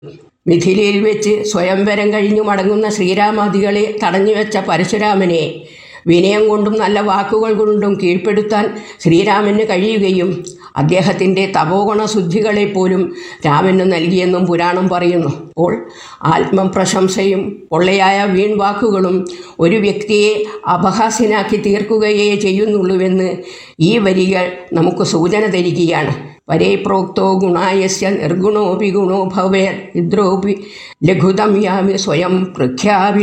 മിഥിലയിൽ വെച്ച് സ്വയംവരം കഴിഞ്ഞു മടങ്ങുന്ന ശ്രീരാമാദികളെ തടഞ്ഞുവെച്ച പരശുരാമനെ വിനയം കൊണ്ടും നല്ല വാക്കുകൾ കൊണ്ടും കീഴ്പ്പെടുത്താൻ ശ്രീരാമന് കഴിയുകയും അദ്ദേഹത്തിൻ്റെ തപോഗുണശുദ്ധികളെ പോലും രാമന് നൽകിയെന്നും പുരാണം പറയുന്നു അപ്പോൾ ആത്മപ്രശംസയും പൊള്ളയായ വീൺ വാക്കുകളും ഒരു വ്യക്തിയെ അപഹാസ്യനാക്കി തീർക്കുകയേ ചെയ്യുന്നുള്ളൂവെന്ന് ഈ വരികൾ നമുക്ക് സൂചന തരികയാണ് പരേ പ്രോക്തോ ഗുണായസ്യ നിർഗുണോപി ഗുണോ ഭവേർ ഇദ്രോപി ലഘുതം യാമി സ്വയം പ്രഖ്യാപി